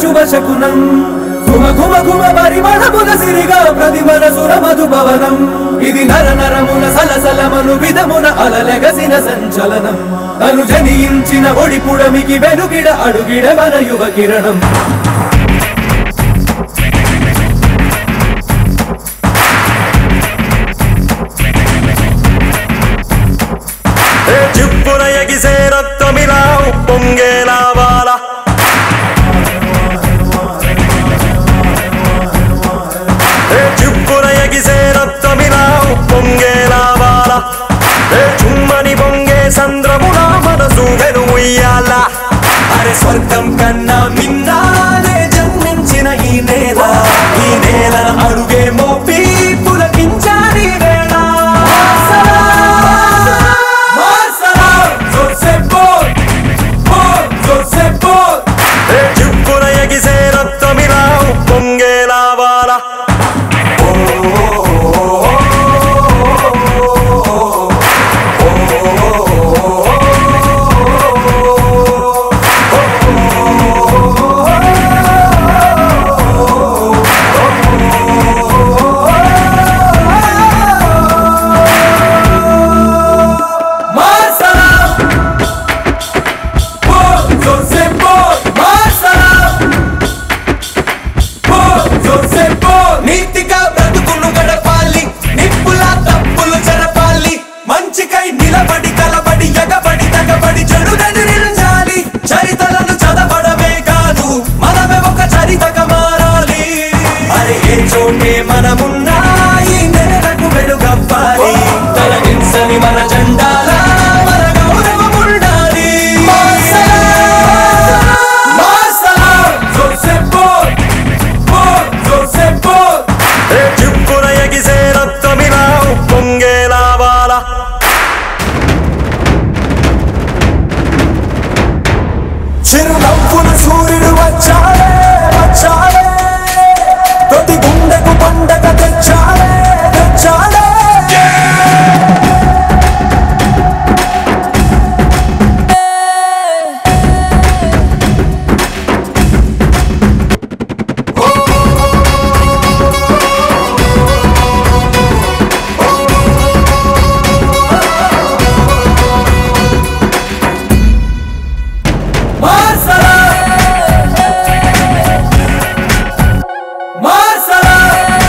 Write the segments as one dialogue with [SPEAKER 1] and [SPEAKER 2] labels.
[SPEAKER 1] శుభ శకునం ఘుమ ఘుమ ఘుమ పరిమళముల సిరిగా ప్రతి మనసుర మధుభవనం ఇది నర నరమున సలసలమను విధమున అలలెగసిన సంచలనం తను జనించిన ఒడి పుడమికి వెనుగిడ అడుగిడ మన యువ కిరణం
[SPEAKER 2] ఏ జిప్పున ఎగిసే రక్తమిలా ఉప్పొంగేలా వాల ఏ జిప్పున ఎగిసే రక్తమిలా ఉప్పొంగేలా వాల ఏ చుమ్మని పొంగే సంద్రమున మనసు వెనుయ్యాల
[SPEAKER 1] అరే స్వర్గం కన్నా మిన్నాలే జన్మించిన ఈ నేల ఈ నేల అడుగే మోపి పులకించాలి వేళ మార్సలా, జోసే పోల్, పోల్, జోసే పోల్.
[SPEAKER 2] ఏ జిప్పున ఎగిసే రక్తమిలా ఉప్పొంగేలా వాల
[SPEAKER 1] మార్సలా, పోల్, జోసే పోల్, మార్సలా, పోల్, జోసే పోల్. నీతిగా బ్రతుకును గడపాలి నిప్పులా తప్పులు జరపాలి మంచికై నిలబడి కలబడి ఎగబడి తగబడి చెడుదని నిలిచాలి చరితలను చదవడమే కాదు మనమే ఒక చరితగా మారాలి అరే ఏ చోటే మనమున్నా ఈ నేలకు వెలుగవ్వాలి తొలగించని మన జెండాల మన గౌరవం ఉండాలి మార్సలా, మార్సలా, జోసే పోల్, పోల్, జోసే పోల్.
[SPEAKER 2] ఏ జిప్పున ఎగిసే రక్తమిలా ఉప్పొంగేలా వాల
[SPEAKER 1] చిరునవ్వున సూర్యుడు వచ్చాడే వచ్చాడే ప్రతి గుండెకు పండగ తెచ్చాడే తెచ్చాడే మార్సలా మార్సలా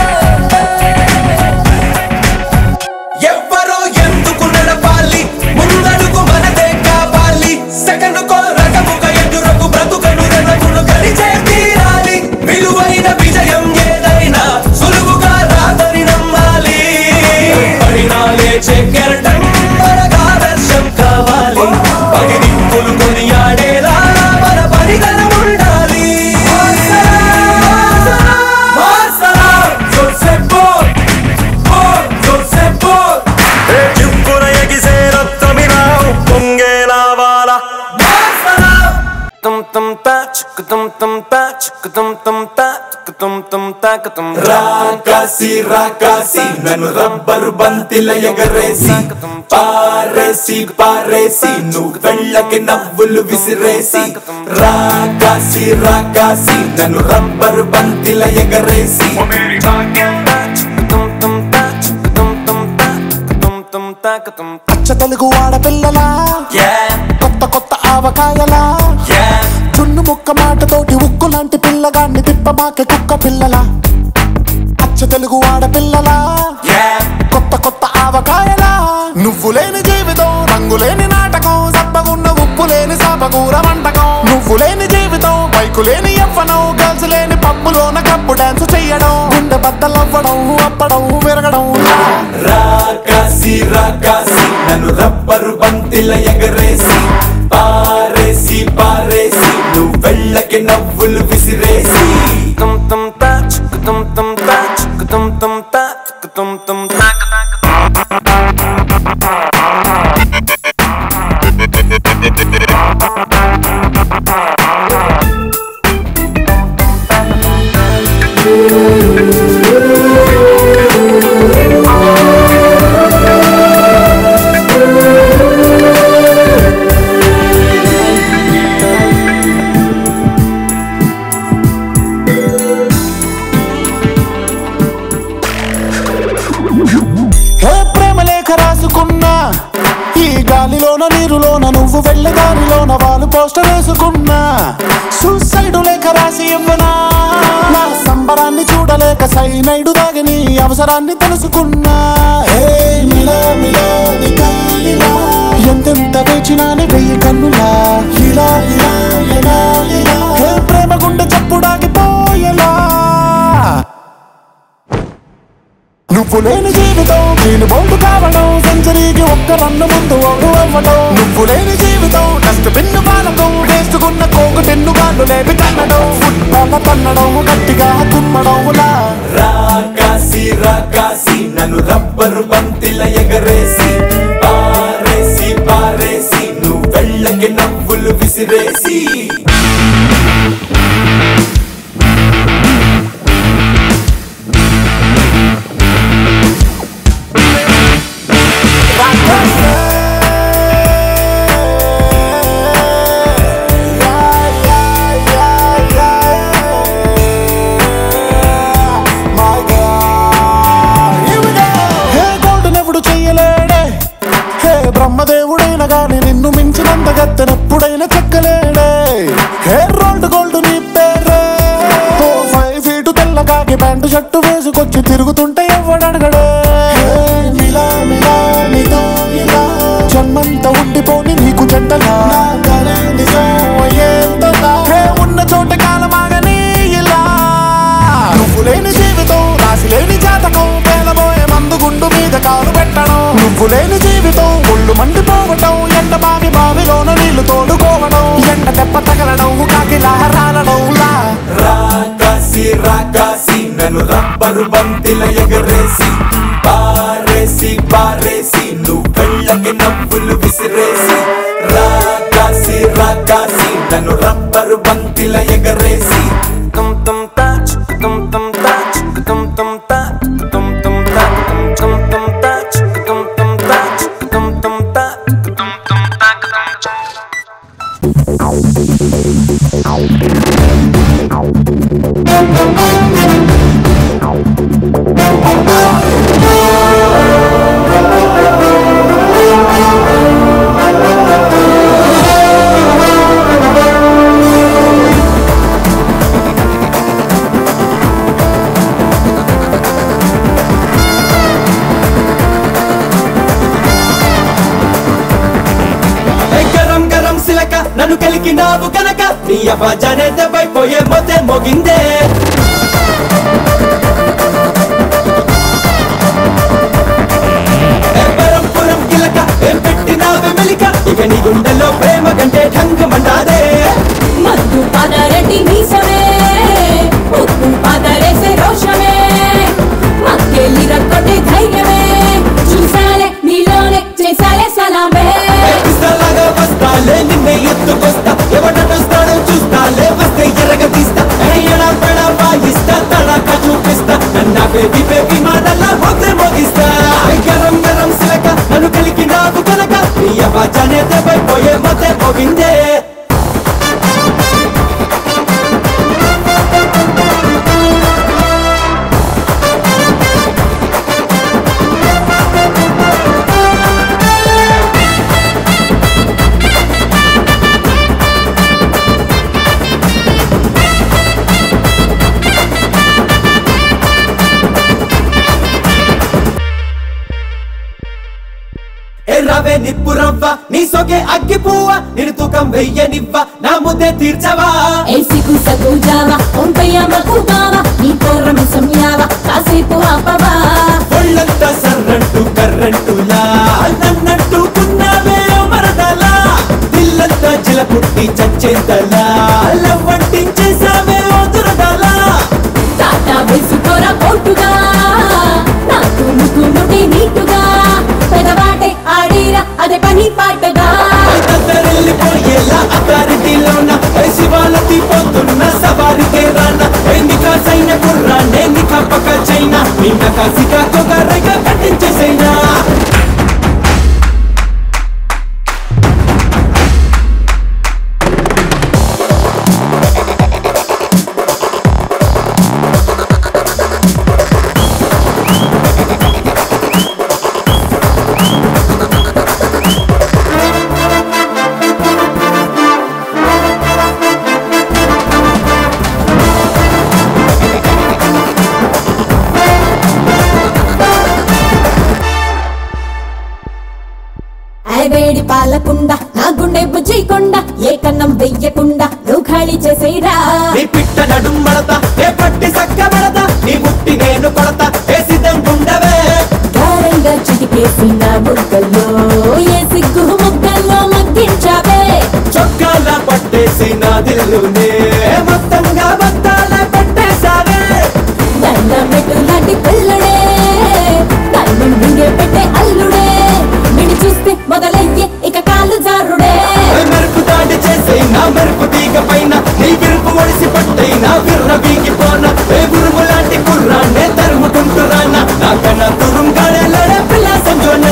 [SPEAKER 1] ఎవ్వరో ఎందుకు నడపాలి ముందడుగు మనదే కావాలి సెకనుకో రకముగా ఎదురకు బ్రతుకను రణమును గడిచే తీరాలి విలువైన విజయం ఏదైనా సులువుగా రాదని నమ్మాలి పడినా లేచే కెరటం మనకు ఆదర్శం కావాలి పది దిక్కులు కొనియాడేలా మన పరిగణం ఉండాలి మార్సలా, జోసే పోల్, పోల్, జోసే పోల్.
[SPEAKER 2] ఏ జిప్పున ఎగిసే రక్తమిలా ఉప్పొంగేలా వాల
[SPEAKER 1] మార్సలా,
[SPEAKER 2] tum tum ta chuk tum tum ta chuk tum tum ta chuk tum tum ta ka tum
[SPEAKER 1] రాకాసి రాకాసి నన్ను రబ్బరు బంతిల ఎగరేసి పారేసి పారేసి నువ్వు వెళ్ళకి నవ్వులు విసిరేసి రాకాసి రాకాసి నన్ను రబ్బరు బంతిల ఎగరేసి
[SPEAKER 2] tum tum ta chuk tum tum ta chuk tum tum ta ka tum
[SPEAKER 3] పచ్చ తెలుగు ఆడపిల్లలా కొత్త కొత్త ఆవకాయలా చున్ను ముక్క మాటతోటి ఉక్కు లాంటి పిల్లగాన్ని తిప్పమాకే కుక్క పిల్లలా అచ్చ తెలుగు ఆడపిల్లలా కొత్త కొత్త ఆవకాయలా నువ్వు లేని జీవితం రంగు లేని నాటకం సబ్బగున్న ఉప్పు లేని సాపకూర వంటకం నువ్వు లేని జీవితం బైకు లేని ఎవ్వనం గర్ల్స్ లేని పప్పులోన కప్పు డాన్స్ చెయ్యడం గుండె బద్దలవ్వడం అప్పడం విరగడం
[SPEAKER 1] రాకాసి రాకాసి నన్ను రబ్బరు బంతిల ఎగరేసి పారేసి పారేసి నువ్వు వెళ్ళకి నవ్వులు విసిరేసి
[SPEAKER 2] tum tum ta chuk tum tum ta chuk tum tum ta chuk tum tum ta ka ta ka
[SPEAKER 3] వేసుకున్నా ఈ గాలిలోన నీరులోన నువ్వు వెళ్ళే దారిలోన వాళ్ళు పోస్టర్ వేసుకున్నా సూసైడ్ లేక రాసి ఇవ్వనా నా సంబరాన్ని చూడలేక సైనైడు దాగి నీ అవసరాన్ని తెలుసుకున్నా హే మిలా మిలా నికా ఇలా ఎంతెంత వేచినాని వెయ్యి కన్నులా ఇలా ఇలా ఇలా ఇలా హే ప్రేమ గుండె చప్పుడాగిపోయేలా నువ్వు లేని జీవితం నేను బౌండ్ కావడం సెంచరీకి ఒక్క రన్ను ముందు ఓడు అవ్వడం నువ్వు లేని జీవితం డస్ట్ బిన్ను పాలకం వేసుకున్న కోకు టెన్ను గాళ్ళు లేపి తన్నడం ఫుట్బాల్ తన్నడం గట్టిగా తుమ్మడంలా
[SPEAKER 1] రాకాసి రాకాసి నన్ను రబ్బరు బంతిల ఎగరేసి పారేసి పారేసి నువ్వు వెళ్ళకి నవ్వులు విసిరేసి
[SPEAKER 3] ఎవడు చెయ్యలేడే హే బ్రహ్మదేవుడైన గాని నిన్ను మించినంత గత్తెనెప్పుడైనా చెక్కలేడే హే రోల్డ్ గోల్డ్ నీ పేరే ఓ ఫైవ్ ఫీటు తెల్లగాకి ప్యాంటు షర్టు వేసుకొచ్చి తిరుగుతుంటే ఎవడడగడే హే మిలా మిలా నీతో ఇలా జన్మంత ఉండిపోని నీకు జంటగా నా కలే నిజం అయ్యేంతగా. హే ఉన్న చోట కాలమాగని ఇలా నువ్వు లేని జీవితం రాసి లేని జాతకం పేలబోయే మందు గుండు మీద కాలు పెట్టడం నువ్వు లేని జీవితం ఒళ్ళు మండిపోవటం ఎండ బావి బావిలోన నీళ్లు తోడుకోవడం ఎండ దెబ్బ తగలడం కాకిలా రాలడం లా
[SPEAKER 1] రాకాసి రాకాసి నన్ను రబ్బరు బంతిల ఎగరేసి పారేసి పారేసి నువ్వు వెళ్ళకి నవ్వులు విసిరేసి రాకాసి రాకాసి నన్ను రబ్బరు బంతిల ఎగరేసి
[SPEAKER 2] tum tum ta chuk tum tum ta chuk tum tum ta tum tum ta tum tum tum ta chuk tum tum ta chuk tum tum ta tum tum ta tum
[SPEAKER 1] ఏ గరం గరం సిలక నన్ను కలికినావు కనుక నీ అవ్వజానే దెబ్బైపోయే మొతే మోగిందే ఏ పరం పురం గిలక ఏం పెట్టినావే మెలిక ఇక నీ గుండెల్లో ప్రేమ కంటే ఠంగమంటాదే
[SPEAKER 4] మద్దు పదరెడ్డి మీసమే ఉప్పు పదరేసే రోషమే మక్కెళ్ళి రక్కొట్టే ధైర్యమే చూసాలే నీలోనే చేసాలే సలామే
[SPEAKER 1] పిస్తలాగా వస్తాలే నిన్నే ఎత్తుకొస్తా ఎవడొస్తాడో చూస్తాలే వస్తే ఎరగ తీస్తా ఎడా పెడ వాయిస్తా తడాక చూపిస్తా నన్న బేబీ బేబీ మాటల్లా పోతే మోగిస్తా ఐ గరం గరం సిలక నన్ను కలికి నాకు కనుక నీ అవాజానే దెబ్బైపోయే మొతే పోగిందే ఎర్రవే నిప్పు రవ్వ నీ సొగే అగ్గి పువ్వ నేను తూకం వెయ్యనివ్వ నా ముద్దే తీర్చవా
[SPEAKER 4] ఏసికు సగు జావా ఒంపయ్య మకుబావా నీ కోర్రమి సంయావా కాసేపు ఆపవా
[SPEAKER 1] ఒళ్ళంతా సర్రంటూ కర్రంటులా నన్నట్టుకున్నావే మరదలా దిల్లంతా చిల పుట్టి చచ్చేంతలా లవ్వంటించేసావే ఓ దురదలా
[SPEAKER 4] టాటా వేసుకోరా పోటుగా నాకు ముక్కు నుడి నీటుగా పెదవాటే ఆడిరా అదే పని పాటగా
[SPEAKER 1] వెళ్ళిపోయేలా అథారిటీలోన శివాలతి పోతున్న సవారికే రాన ఎన్నిక సైన కుర్రాన్ని ఎన్నిక పక్క చైనా నిన్న కాసిగా కొగరగా కట్టించేసైనా
[SPEAKER 4] వేడి పాలకుండా నా గుండె బుజ్జికుండా ఏ కన్నం వెయ్యకుండా నువ్వు ఖాళీ చేసేరా
[SPEAKER 1] నీ పిట్ట నడుం మడత ఏ పట్టి సక్క మడత నీ ముట్టి నేను కొడత ఏ సిద్ధం ఉండవే
[SPEAKER 4] గారంగా చిటికేసి నా బుగ్గల్లో ఏ సిగ్గు ముగ్గల్లో మగ్గించావే
[SPEAKER 1] చొక్కాల పట్టేసి నా దిల్లునే మొత్తంగా బత్తాల పెట్టేశావే
[SPEAKER 4] దండ మెట్టు లాంటి పిల్లడే డైమండ్ మింగే పెట్టే అల్లుడే మిడి చూస్తే మొదలయ్యే ఇక కాలు జారుడే
[SPEAKER 1] ఏ మెరుపు దాడి చేసే నా మెరుపు తీగ పైన నీ విరుపు ఒడిసి పట్టై నా విర్ర వీగిపోన ఏ గురుము లాంటి కుర్రాన్నే తరుముకుంటూ రానా నా కన్న తురుం గాడే పిల్ల సంజోనా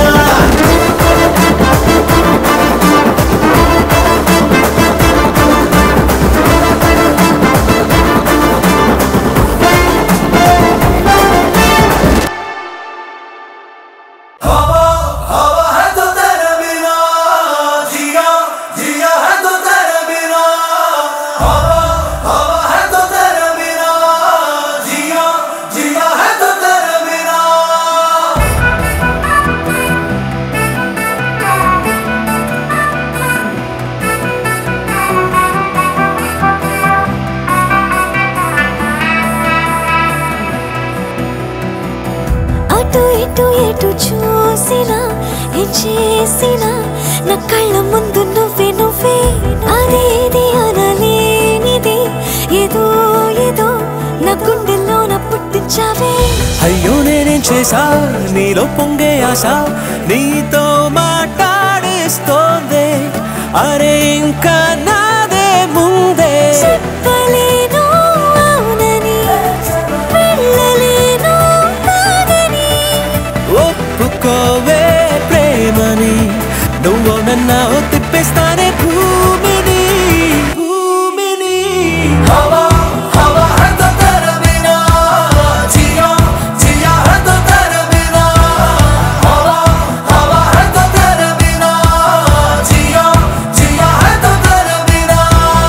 [SPEAKER 5] అటు ఇటు ఎటు చూసినా ఏం చేసినా నా కళ్ళ ముందు నువ్వే నువ్వే అది ఇది అనలేనిది ఏదో ఏదో నా గుండెల్లో నా పుట్టించావే
[SPEAKER 2] అయ్యో నేనేం చేశా నీలో పొంగే ఆశ నీతో మాట్లాడిస్తోంది అరే ఇంకా నాదే ముందే
[SPEAKER 5] చెప్పలేను అవునని వెళ్ళలేను కాదని
[SPEAKER 2] ఒప్పుకోవే ప్రేమని నువ్వు నన్న తిప్పేస్తానే భూమిని భూమిని
[SPEAKER 1] हवा हवा है तो तेरे बिना जिया जिया है तो तेरे बिना हवा हवा है तो तेरे बिना जिया जिया है तो तेरे बिना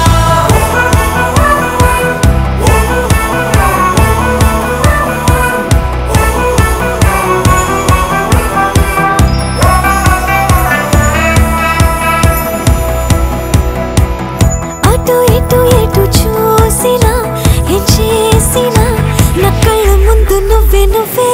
[SPEAKER 5] అటు ఇటు ఎటు చూసినా ఏం చేసినా నా కళ్ళ ముందు నువ్వే నువ్వే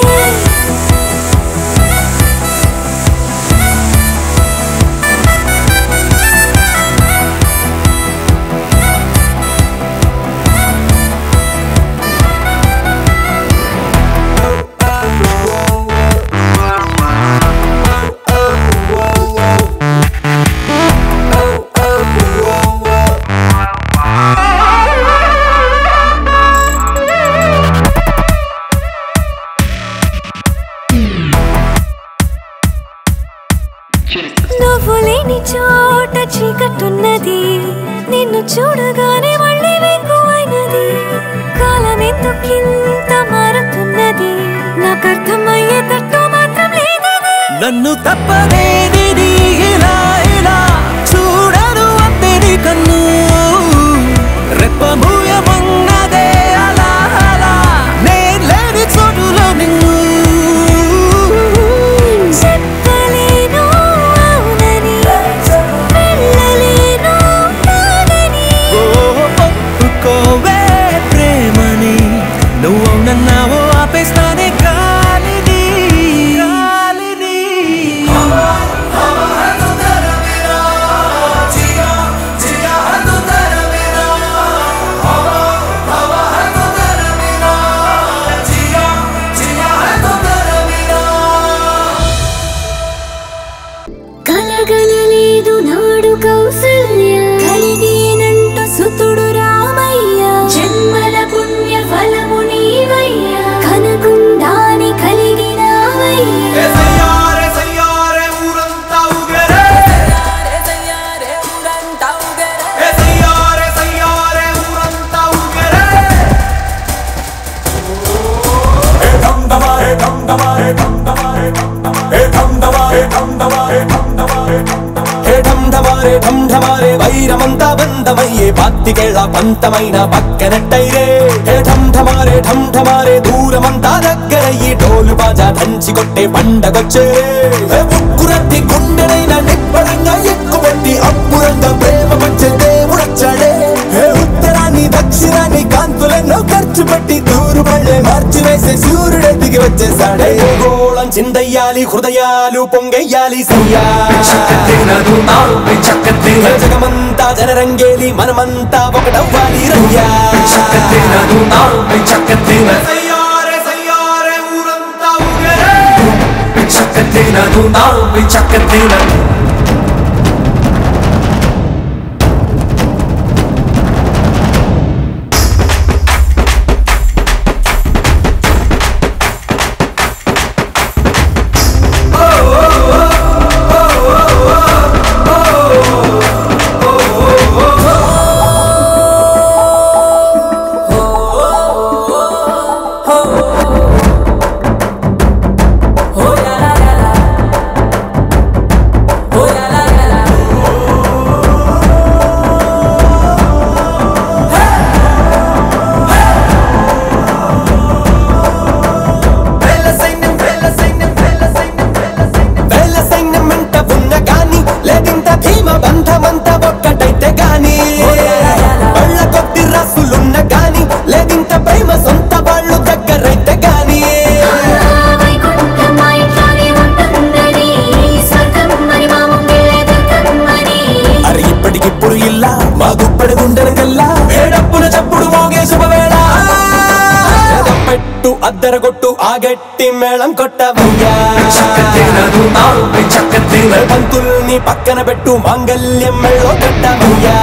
[SPEAKER 5] నువ్వు లేని చోట చీకట్టున్నది నిన్ను చూడగానే మళ్ళీ వెంకువైనది కాలం ఎందుకింత మారుతున్నది నాకు అర్థమయ్యేటట్టు మాత్రం లేదది
[SPEAKER 2] నన్ను తప్పదేది నీ ఇలా ఇలా చూడను అంతే నీ కన్ను రెప్ప మూయమన్నదే అలా అలా నేను లేని చోటులో నిన్ను
[SPEAKER 5] చెప్పలేను అవునని వెళ్ళలేను కాదని
[SPEAKER 2] ఓ ఒప్పుకోవే ప్రేమని నువ్వు నన్నావో ఆపేస్తానే గాలిని గాలిని
[SPEAKER 1] వైరమంతా బంధమయ్యే పాత్తికేళ్ల పంతమైన పక్కనట్టయిరే హే ఢమ్ ఢమారే ఢమ్ ఢమారే దూరమంతా దగ్గరయ్యి డోలు బాజా దంచి కొట్టే పండగొచ్చే హే ముక్కురట్టి గుండెనైన నిప్పడంగా ఎక్కుపెట్టి అప్పుడంగా ప్రేమ వచ్చే దేవుడొచ్చాడే హే ఉత్తరాన్ని దక్షిణాన్ని కాంతులెన్నో ఖర్చు పెట్టి దూరు పళ్ళే మార్చి వేసే సూర్యుడే దిగి వచ్చేసాడే గోళం చిందయ్యాలి హృదయాలు పొంగయ్యాలి సయ్యా జగమంతా జనరంగేలి మనమంతా ఒకటవ్వాలి రయ్యా సయ్యారే సయ్యారే ఊరంతా ఊగరే వేల సైన్యం వేల సైన్యం వేల సైన్యం వేల సైన్యం వేల సైన్యం వెంట ఉన్న గాని లేదింత భీమ బంధమంత ఒక్కటైతే గాని వాళ్ళ కొద్ది రాసులున్న గాని లేదింత ప్రేమ సొంత వాళ్ళు దగ్గరైతే గాని
[SPEAKER 5] వైకుంఠం మా ఇంట్లోనే ఉంటుందని స్వర్గం మరి మా ముంగిళ్ళే దొరకమ్మని
[SPEAKER 1] అరే ఇప్పటికిప్పుడు ఇల్లా మా గుప్పడి గుండెల కల్లా వేడప్పుల చప్పుడు మోగే శుభవేళ పెట్టు అద్దరగొట్టు ఆ గట్టి మేళం కొట్టవయ్యా పంతుల్ని పక్కన పెట్టు మాంగల్యం మెళ్ళో కట్టవయ్యా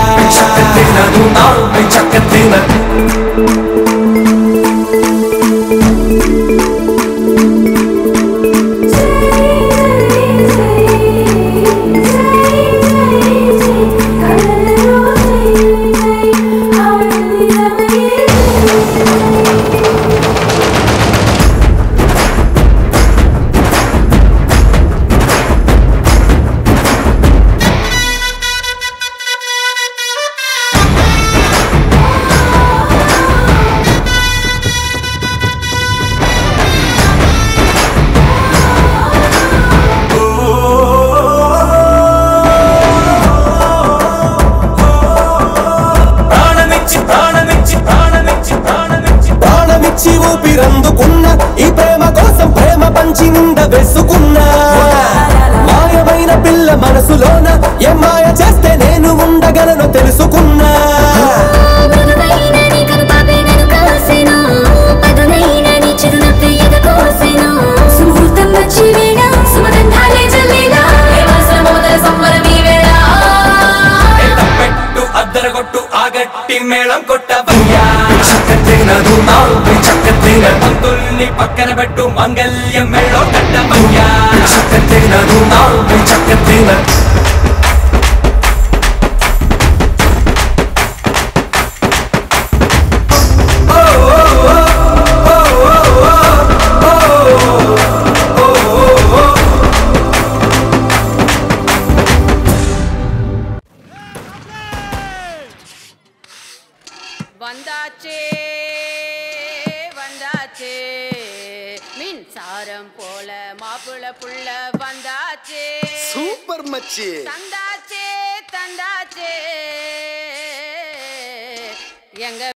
[SPEAKER 1] ప్రాణమిచ్చి ప్రాణమిచ్చి ప్రాణమిచ్చి ప్రాణమిచ్చి ప్రాణమిచ్చి ఊపిరందుకున్న ఈ ప్రేమ కోసం ప్రేమ పంచి నింద వేసుకున్నా మాయమైన పిల్ల మనసులోన ఏ మాయ చేస్తే నేను ఉండగలను తెలుసుకున్నా
[SPEAKER 5] మృదువైన నీ కనుపాపే నన్ను కాసెను పదునైన నీ చిరునవ్వు ఎద కోసెను సుముహూర్తం వచ్చి వేళ సుమగంధాలే జల్లేలా దేవాసుల మమతల సంవరం ఈ వేళ
[SPEAKER 1] పెట్టు అద్దరగొట్టు ఆ గట్టి మేళం కొట్టవయ్యా పంతుల్ని పక్కన పెట్టు మంగళ్యం మెళ్ళో కట్టవయ్యా
[SPEAKER 6] வந்தாச்சே வந்தாச்சே மின்சாரம் போல மாப்பிள புள்ள வந்தாச்சே
[SPEAKER 3] సూపర్ మచ్చి
[SPEAKER 6] தந்தாச்சே தந்தாச்சே எங்க